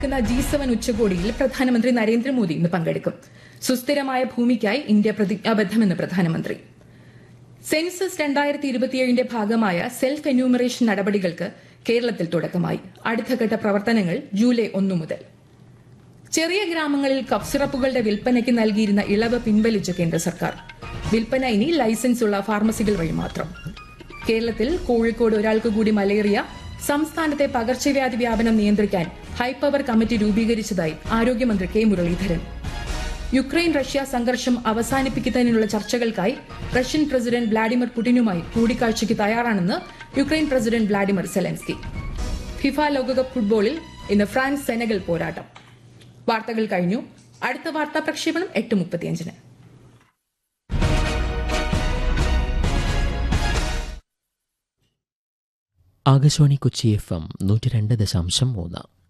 നടക്കുന്ന G seven ഉച്ചകോടിയിൽ പ്രധാനമന്ത്രി നരേന്ദ്രമോദി ഇന്ന് പങ്കെടുക്കും സുസ്ഥിരമായ ഭൂമിക്കായി ഇന്ത്യ പ്രതിജ്ഞാബദ്ധമെന്ന് പ്രധാനമന്ത്രി സെൻസസ് രണ്ടായിരത്തി ഇരുപത്തിയേഴിന്റെ ഭാഗമായ സെൽഫ് എന്യൂമറേഷൻ നടപടികൾക്ക് കേരളത്തിൽ തുടക്കമായി അടുത്തഘട്ട പ്രവർത്തനങ്ങൾ ജൂലൈ ഒന്നു മുതൽ ചെറിയ ഗ്രാമങ്ങളിൽ കഫ് സിറപ്പുകളുടെ വിൽപ്പനയ്ക്ക് നൽകിയിരുന്ന ഇളവ് പിൻവലിച്ച കേന്ദ്ര സർക്കാർ വിൽപ്പന ഇനി ലൈസൻസ് ഉള്ള ഫാർമസികൾ വഴി മാത്രം കേരളത്തിൽ കോഴിക്കോട് ഒരാൾക്ക് കൂടി മലേറിയ സംസ്ഥാനത്തെ പകർച്ചവ്യാധി വ്യാപനം നിയന്ത്രിക്കാൻ ഹൈപ്പവർ കമ്മിറ്റി രൂപീകരിച്ചതായി ആരോഗ്യമന്ത്രി കെ മുരളീധരൻ യുക്രൈൻ റഷ്യ സംഘർഷം അവസാനിപ്പിക്കുന്നതിനുള്ള ചർച്ചകൾക്കായി റഷ്യൻ പ്രസിഡന്റ് വ്ളാഡിമിർ പുടിനുമായി കൂടിക്കാഴ്ചയ്ക്ക് തയ്യാറാണെന്ന് Ukraine president Vladimir Zelensky FIFA ലോകകപ്പ് ഫുട്ബോളിൽ ഇന്ന് ഫ്രാൻസ് സെനഗൽ പോരാട്ടം വാർത്തകൾ കഴിഞ്ഞു അടുത്ത വാർത്താ പ്രക്ഷേപണം എട്ട് മുപ്പത്തിയഞ്ചിന് ആകാശവാണി കൊച്ചി എഫ് എം നൂറ്റി രണ്ട് ദശാംശം മൂന്ന്